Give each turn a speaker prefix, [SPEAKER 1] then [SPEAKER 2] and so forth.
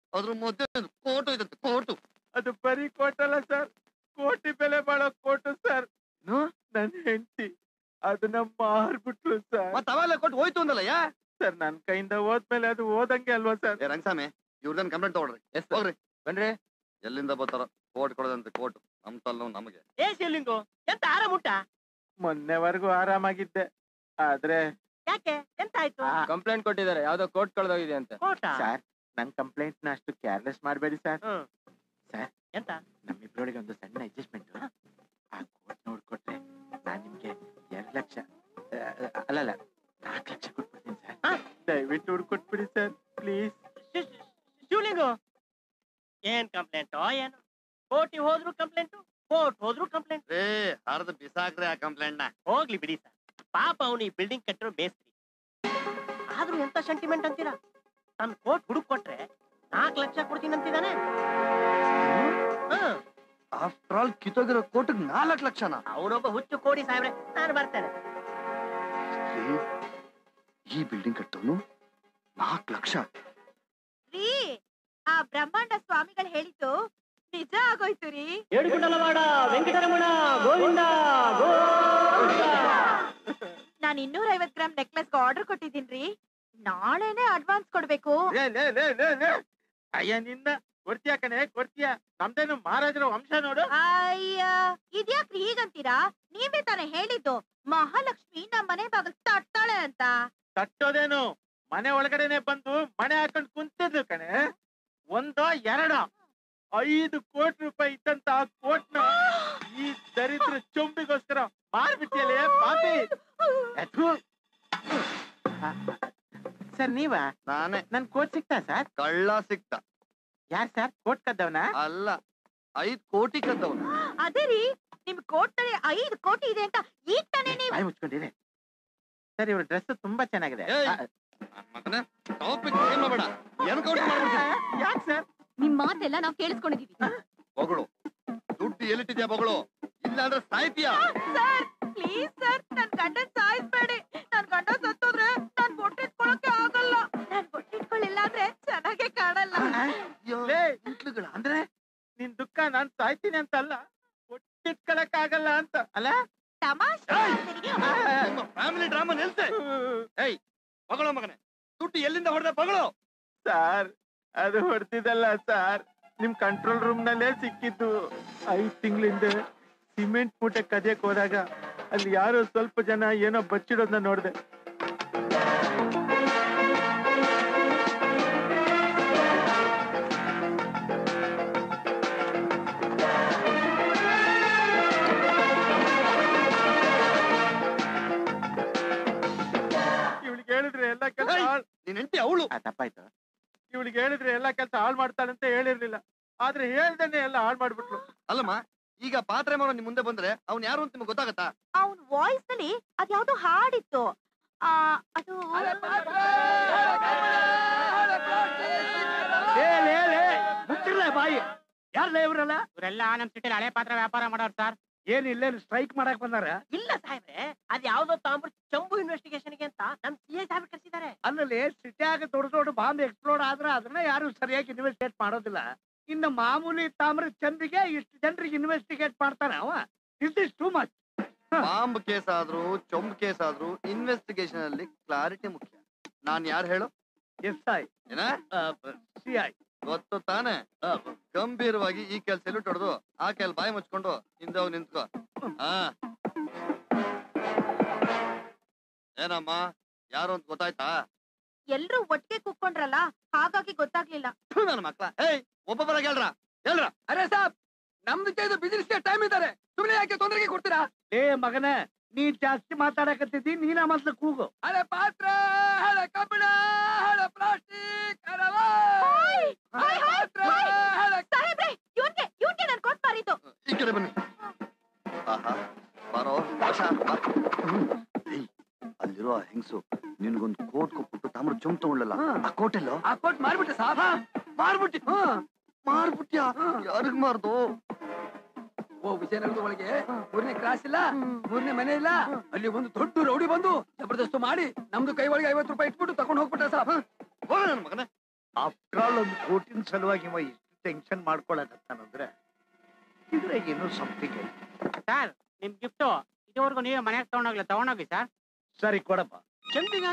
[SPEAKER 1] ಅದ್ರ ಮಧ್ಯೆ ಕೋಟು ಇದೆ ಕೋಟು
[SPEAKER 2] ಅದು ಬರೀ ಕೋಟಲ್ಲ ಸರ್ ಕೋಟಿ ಬೆಲೆ ಬಾಳೋ ಕೋಟು ಸರ್ ನನ್ ಹೆಂಡತಿ ಅದನ್ನ ಮಾರ್ಬಿಟ್ಲು ಸರ್
[SPEAKER 1] ಮತ್ತ ಅವೆಲ್ಲ ಕೊಟ್ಟು ಹೋಯ್ತು ಅಂದಲ್ಲ ಯಾ
[SPEAKER 2] ಸರ್ ನನ್ ಕೈಯಿಂದ ಹೋದ್ಮೇಲೆ ಅದು ಓದಂಗೆ ಅಲ್ವಾ ಸರ್
[SPEAKER 1] ಏ ರಂಗಸ್ವಾಮಿ ಇವ್ರದನ್ ಕಂಪ್ಲೇಂಟ್ ತಗೊಳ್ರಿ ಹೋಗ್ರಿ
[SPEAKER 2] ಬನ್ರಿ
[SPEAKER 1] ಎಲ್ಲಿಂದ ಬರ್ತಾರ ಕೋರ್ಟ್ ಕೊಡೋದಂತೆ ಕೋರ್ಟ್ ನಮ್ ತಲ್ಲ ನಮಗೆ
[SPEAKER 3] ಏ ಶಿವಲಿಂಗು ಎಂತ ಆರಾಮ ಉಂಟಾ
[SPEAKER 2] ಮೊನ್ನೆವರೆಗೂ ಆರಾಮಾಗಿದ್ದೆ ಆದ್ರೆ
[SPEAKER 3] ಯಾಕೆ ಎಂತ ಆಯ್ತು
[SPEAKER 4] ಕಂಪ್ಲೇಂಟ್ ಕೊಟ್ಟಿದ್ದಾರೆ ಯಾವ್ದೋ ಕೋರ್ಟ್ ಕಳ್ದೋಗಿದೆ ಅಂತ
[SPEAKER 3] ಕೋಟ
[SPEAKER 2] ಸರ್ ನನ್ ಕಂಪ್ಲೇಂಟ್ ನ ಅಷ್ಟು ಕೇರ್ಲೆಸ್ ಮಾಡಬೇಡಿ ಸರ್
[SPEAKER 3] ಹ್ಮ್.
[SPEAKER 2] ಸರ್
[SPEAKER 3] ಎಂತ
[SPEAKER 2] ನಮ್ಮಿಬ್ರೊಳಗೆ ಒಂದು ಸಣ್ಣ ಅಡ್ಜಸ್ಟ್ಮೆಂಟ್ ಆ ಕೋಟ್ ನೋಡ್ಕೊಟ್ರೆ ನಾನ್ ನಿಮ್ಗೆ ಎರಡ್ ಲಕ್ಷ ಆ, ಅಲ್ಲಲ್ಲ ನಾಲ್ಕು ಲಕ್ಷ ಕೊಟ್ಬಿಡ್ತೀನಿ ಸರ್ ದಯವಿಟ್ಟು ಹುಡ್ಕೊಟ್ಬಿಡಿ ಸರ್ ಪ್ಲೀಸ್
[SPEAKER 3] ಶಿ- ಶಿ- ಶಿವಲಿಂಗು ಏನ್ ಕಂಪ್ಲೇಂಟ್ ಏನು ಕೋಟಿ ಹೋದ್ರು ಕಂಪ್ಲೇಂಟು ಕೋರ್ಟ್ ಹೋದ್ರು ಕಂಪ್ಲೇಂಟ್
[SPEAKER 1] ಏ ಹರ್ದು ಬಿಸಾಕ್ರಿ ಆ ಕಂಪ್ಲೇಂಟ್ ನ
[SPEAKER 3] ಹೋಗ್ಲಿ ಬಿಡಿ ಸರ್ ಪಾಪ ಅವನು ಈ ಬಿಲ್ಡಿಂಗ್ ಕಟ್ಟಿರೋ ಬೇಸ್ರಿ ಆದ್ರೂ ಎಂತ ಸೆಂಟಿಮೆಂಟ್ ಅಂತೀರಾ ತನ್ನ ಕೋಟ್ ಹುಡುಕ್ ಕೊಟ್ರೆ ನಾಲ್ಕು ಲಕ್ಷ ಕೊಡ್ತೀನಿ ಅಂತಿದ್ದಾನೆ
[SPEAKER 1] ಆಫ್ಟರ್ ಆಲ್ ಕಿತ್ತೋಗಿರೋ ಕೋಟಿಗೆ ನಾಲ್ಕು ಲಕ್ಷನ
[SPEAKER 3] ಅವನೊಬ್ಬ ಹುಚ್ಚು ಕೋಡಿ ಸಾಹೇಬ್ರೆ ನಾನು ಬರ್ತೇನೆ
[SPEAKER 1] ಏ, ಈ ಬಿಲ್ಡಿಂಗ್ ಕಟ್ಟೋನು ನಾಲ್ಕು ಲಕ್ಷ
[SPEAKER 5] ರೀ ಆ ಬ್ರಹ್ಮಾಂಡ ಸ್ವಾಮಿಗಳು ಹೇಳಿದ್ದು ನಿಜ ಆಗೋಯ್ತು ರೀ
[SPEAKER 3] ಏಡುಗುಂಡಲವಾಡ ವೆಂಕಟರಮಣ ಗೋವಿಂದ ಗೋವಿಂದ
[SPEAKER 5] ನಾನ್ ಇನ್ನೂರ ಐವತ್ ಗ್ರಾಮ್ ನೆಕ್ಲೆಸ್ ಆರ್ಡರ್ ಕೊಟ್ಟಿದ್ದೀನ್ರಿ ನಾಳೆನೆ ಅಡ್ವಾನ್ಸ್ ಕೊಡ್ಬೇಕು
[SPEAKER 2] ಲೇ ಲೇ ಲೇ ಲೇ ಲೇ ಅಯ್ಯ ನಿನ್ನ ಕೊಡ್ತೀಯ ಕಣೆ ಕೊಡ್ತೀಯ ನಮ್ದೇನು ಮಹಾರಾಜರ ವಂಶ ನೋಡು
[SPEAKER 5] ಅಯ್ಯ ಇದ್ಯಾಕ್ರಿ ಹೀಗಂತೀರಾ ನೀವೇ ತಾನೇ ಹೇಳಿದ್ದು ಮಹಾಲಕ್ಷ್ಮಿ ನಮ್ ಮನೆ ಬಾಗಿಲು ತಟ್ತಾಳೆ ಅಂತ
[SPEAKER 2] ತಟ್ಟೋದೇನು ಮನೆ ಒಳಗಡೆನೆ ಬಂದು ಮನೆ ಹಾಕೊಂಡ್ ಕುಂತಿದ್ಲು ಕಣೆ ಒಂದೋ ಎರಡೋ ಐದು ಕೋಟಿ ರೂಪಾಯಿ ಇದ್ದಂತ ಆ ಕೋಟ್ನ ಈ ದರಿದ್ರ ಚೊಂಬಿಗೋಸ್ಕರ ಮಾರ್ಬಿಟ್ಟಿಯಲ್ಲೇ ಪಾಪಿ ಸರ್ ನೀವ
[SPEAKER 1] ನಾನೇ
[SPEAKER 2] ನನ್ ಕೋಟ್ ಸಿಕ್ತಾ ಸರ್
[SPEAKER 1] ಕಳ್ಳ ಸಿಕ್ತ
[SPEAKER 2] ಯಾರ್ ಸರ್ ಕೋಟ್ ಕದ್ದವನ
[SPEAKER 1] ಅಲ್ಲ ಐದ್ ಕೋಟಿ ಕದ್ದವನು
[SPEAKER 5] ಅದೇ ರೀ ನಿಮ್ ಕೋಟ್ ನಲ್ಲಿ ಐದು ಕೋಟಿ ಇದೆ ಅಂತ ಈಗ ತಾನೇ ನೀವು
[SPEAKER 2] ಬಾಯಿ ಮುಚ್ಕೊಂಡಿರಿ ಸರ್ ಇವ್ರ ಡ್ರೆಸ್ ತುಂಬಾ ಚೆನ್ನಾಗಿದೆ
[SPEAKER 1] ಏಯ್! ಮಗನೇ ಟಾಪಿಕ್ ಏನ್ ಮಾಡಬೇಡ ಏನ್ ಕೌಂಟ್ ಮಾಡ್ಬಿಡ್ತೀನಿ
[SPEAKER 2] ಯಾಕೆ ಸರ್
[SPEAKER 5] ನಿಮ್ ಮಾತೆಲ್ಲ ನಾವ್ ಕೇಳಿಸ್ಕೊಂಡಿದೀವಿ
[SPEAKER 1] ಬಗಳು ದುಡ್ಡು ಎಲ್ಲಿಟ್ಟಿದ್ಯಾ ಬಗಳು ಇಲ್ಲ ಅಂದ್ರೆ ಸಾಯ್ತೀಯಾ
[SPEAKER 5] ಸರ್ ಪ್ಲೀಸ್ ಸರ್ ನನ್ ಗಂಡನ್ ಸಾಯಿಸ್ಬೇಡಿ ನನ್ ಗಂಡ ಸತ್ತೋದ್ರೆ ನಾನ್ ಬೊಟ್ಟಿಟ್ಕೊಳಕ್ಕೆ ಆಗಲ್ಲ ನಾನ್ ಬೊಟ್ಟಿಟ್ಕೊಳ್ಳಿಲ್ಲ ಅಂದ್ರೆ ಚೆನ್ನಾಗೆ ಕಾಣಲ್ಲ
[SPEAKER 2] ಲೇ, ಅಂದ್ರೆ ನಿನ್ ದುಃಖ ನಾನ್ ಸಾಯ್ತೀನಿ ಅಂತ ಅಲ್ಲ ಒಟ್ಟಿಟ್ಕೊಳಕ್ ಆಗಲ್ಲ ಅಂತ ಅಲ್ಲ
[SPEAKER 5] ತಮಾಷೆ ಮಾಡ್ತೀರಿ.
[SPEAKER 1] ನಿಮ್ಮ ಫ್ಯಾಮಿಲಿ ಡ್ರಾಮಾ ನಿಲ್ಸೆ ಏಯ್ ಬಗಳು ಮಗನೇ ದುಡ್ಡು ಎಲ್ಲಿಂದ ಹೊಡೆದ ಬಗಳು
[SPEAKER 2] ಸಾರ್ ಅದು ಹೊಡ್ತಿದ್ದಲ್ಲ ಸಾರ್ ನಿಮ್ ಕಂಟ್ರೋಲ್ ರೂಮ್ ನಲ್ಲೇ ಸಿಕ್ಕಿದ್ದು ಐದ್ ತಿಂಗಳಿಂದ ಸಿಮೆಂಟ್ ಮೂಟೆ ಕದಿಯಕ್ ಹೋದಾಗ ಅಲ್ಲಿ ಯಾರೋ ಸ್ವಲ್ಪ ಜನ ಏನೋ ಬಚ್ಚಿಡೋದನ್ನ ನೋಡ್ದೆ ಇವಳಿಗೆ ಹೇಳಿದ್ರೆ ಎಲ್ಲ ಕೆಲಸ
[SPEAKER 1] ಏಯ್! ನೀನ್ ಹೆಂಡತಿ ಅವಳು
[SPEAKER 2] ತಪ್ಪಾಯ್ತು ಇವಳಿಗೆ ಹೇಳಿದ್ರೆ ಎಲ್ಲ ಕೆಲಸ ಹಾಳು ಮಾಡ್ತಾಳೆ ಅಂತ ಹೇಳಿರ್ಲಿಲ್ಲ ಆದ್ರೆ ಹೇಳ್ದೇನೆ ಎಲ್ಲ ಹಾಳು ಮಾಡ್ಬಿಟ್ಲು
[SPEAKER 1] ಅಲ್ಲಮ್ಮ ಈಗ ಪಾತ್ರೆ ಮಾಡೋ ನಿಮ್ ಮುಂದೆ ಬಂದ್ರೆ ಅವ್ನ್ ಯಾರು ಅಂತ ನಿಮ್ಗೆ ಗೊತ್ತಾಗತ್ತಾ
[SPEAKER 5] ಅವ್ನ್ ವಾಯ್ಸ್ ನಲ್ಲಿ ಅದ್ಯಾವ್ದೋ ಹಾಡಿತ್ತು ಆ ಅದು
[SPEAKER 3] ಬಾಯಿ ಯಾರಲ್ಲ ಇವರಲ್ಲ ಇವರೆಲ್ಲ ನಮ್ ಸಿಟಿಲಿ ಹಳೆ ಪಾತ್ರ ವ್ಯಾಪಾರ ಮಾಡೋರು ಸರ್
[SPEAKER 2] ಏನ್ ಇಲ್ಲೇ ಸ್ಟ್ರೈಕ್ ಮಾಡಕ್ ಬಂದಾರ
[SPEAKER 3] ಇಲ್ಲ ಸಾಹೇಬ್ರೆ ಅದ್ ಯಾವ್ದೋ ತಾಂಬ್ರ ಚಂಬು ಇನ್ವೆಸ್ಟಿಗೇಷನ್ ಗೆ ಅಂತ ನಮ್ ಸಿ ಐ ಸಾಹೇಬ್ ಕರ್ಸಿದ್ದಾರೆ
[SPEAKER 2] ಅಲ್ಲಲ್ಲಿ ಸಿಟಿಯಾಗ ದೊಡ್ಡ ದೊಡ್ಡ ಬಾಂಬ್ ಎಕ್ಸ್ಪ್ಲೋಡ್ ಆದ್ರೆ ಅದನ್ನ ಯಾರು ಸರಿಯಾಗಿ ಇನ್ವೆಸ್ಟಿಗೇಟ್ ಮಾಡೋದಿಲ್ಲ ಇನ್ನು ಮಾಮೂಲಿ ತಾಮ್ರ ಚಂಬಿಗೆ ಇಷ್ಟು ಜನರಿಗೆ ಇನ್ವೆಸ್ಟಿಗೇಟ್ ಮಾಡ್ತಾನೆ ಅವ it is too much
[SPEAKER 1] bomb case ಆದ್ರೂ ಚೊಂಬ್ ಕೇಸ್ ಆದ್ರೂ ಇನ್ವೆಸ್ಟಿಗೇಷನ್ ಅಲ್ಲಿ ಕ್ಲಾರಿಟಿ ಮುಖ್ಯ ನಾನ್ ಯಾರು ಹೇಳು
[SPEAKER 2] ಎಸ್ ಐ
[SPEAKER 1] ಏನ
[SPEAKER 2] ಸಿ ಐ
[SPEAKER 1] ಗೊತ್ತು ತಾನೆ ಗಂಭೀರವಾಗಿ ಈ ಕೆಲ್ಸ ಎಲ್ಲೂ ಹೊಡೆದು ಆ ಕೆಲ್ ಬಾಯಿ ಮುಚ್ಕೊಂಡು ಹಿಂದೆ ಹೋಗಿ ನಿಂತ್ಕೋ ಹಾ ಏನಮ್ಮ ಯಾರು ಅಂತ ಗೊತ್ತಾಯ್ತಾ
[SPEAKER 5] ಎಲ್ರೂ ಒಟ್ಟಿಗೆ ಕುಕ್ಕೊಂಡ್ರಲ್ಲ ಹಾಗಾಗಿ ಗೊತ್ತಾಗ್ಲಿಲ್ಲ
[SPEAKER 1] ಥು, ನನ್ನ ಮಕ್ಳ ಏಯ್ ಒಬ್ಬೊಬ್ಬರ ಹೇಳ್ರ ಹೇಳ್ರ
[SPEAKER 4] ಅರೆ ಸಾಬ್ ನಮ್ದಕ್ಕೆ ಇದು ಬಿಸಿನೆಸ್ಗೆ ಟೈಮ್ ಇದ್ದಾರೆ ಸುಮ್ಮನೆ ಯಾಕೆ ತೊಂದರೆಗೆ ಕೊಡ್ತೀರಾ
[SPEAKER 2] ಏ ಮಗನ ನೀ ಜಾಸ್ತಿ ಮಾತಾಡಕತ್ತಿದ್ದಿ ನೀನ ಮೊದ್ಲು ಕೂಗು
[SPEAKER 4] ಹಳೆ ಪಾತ್ರ ಹಳೆ ಕಬ್ಬಿಣ ಹಳೆ ಪ್ಲಾಸ್ಟಿಕ್ ಹಳೆ ಪಾತ್ರ ಹಳೆ
[SPEAKER 5] ಸಾಹೇಬ್ರೆ ಇವ್ನ್ಗೆ ಇವ್ನ್ಗೆ ನನ್ ಕೊಟ್ ಮಾರಿದ್ದು
[SPEAKER 1] ಈ ಕಡೆ ಬನ್ನಿ ಆಹಾ ಬಾರೋ ಆಶಾ ಬಾ ಹ್ಮ್. ಏಯ್, ಅಲ್ಲಿರೋ ಆ ಹೆಂಗ್ಸು ನಿನ್ಗೊಂದ್ ಕೋಟ್ ಕೊಟ್ಬಿಟ್ಟು ತಾಮ್ರ ಚುಮ್ ತಗೊಳ್ಳಲ್ಲ ಆ ಕೋಟ್ ಎಲ್ಲೋ
[SPEAKER 4] ಆ ಕೊಟ್ ಮಾರ್ಬಿಟ್ಟೆ ಸಾಬ್
[SPEAKER 1] ಮಾರ್ಬಿಟ್ಟಿ ಮಾರ್ಬಿಟ್ಯಾ ಯಾರಿಗ್ ಮಾರ್ದು
[SPEAKER 4] ಓ ವಿಜಯನಗರದ ಒಳಗೆ ಮೂರನೇ ಕ್ರಾಸ್ ಇಲ್ಲ ಮೂರನೇ ಮನೆ ಇಲ್ಲ ಅಲ್ಲಿ ಒಂದು ದೊಡ್ಡ ರೌಡಿ ಬಂದು ಜಬರ್ದಸ್ತು ಮಾಡಿ ನಮ್ದು ಕೈ ಒಳಗೆ ಐವತ್ತು ರೂಪಾಯಿ ಇಟ್ಬಿಟ್ಟು ತಗೊಂಡು ಹೋಗ್ಬಿಟ್ಟ ಸಾಬ್
[SPEAKER 1] ಹೋಗ ನನ್ನ ಮಗನೇ
[SPEAKER 6] ಆಫ್ಟರ್ ಆಲ್ ಒಂದು ಕೋಟಿನ ಸಲುವಾಗಿ ಇವ ಇಷ್ಟು ಟೆನ್ಷನ್ ಮಾಡ್ಕೊಳಕತ್ತಾನಂದ್ರೆ ಇದ್ರಾಗ ಏನೋ ಸಮಥಿಂಗ್
[SPEAKER 2] ಸರ್ ನಿಮ್ ಗಿಫ್ಟ್ ಇದುವರೆಗೂ ನೀವೇ ಮನೆಗೆ ತಗೊಂಡೋಗ್ಲಿ ತಗೊಂಡೋಗಿ ಸರ್
[SPEAKER 6] ಸರಿ ಕೊಡಪ್ಪ
[SPEAKER 3] ಚಂದಿಗೆ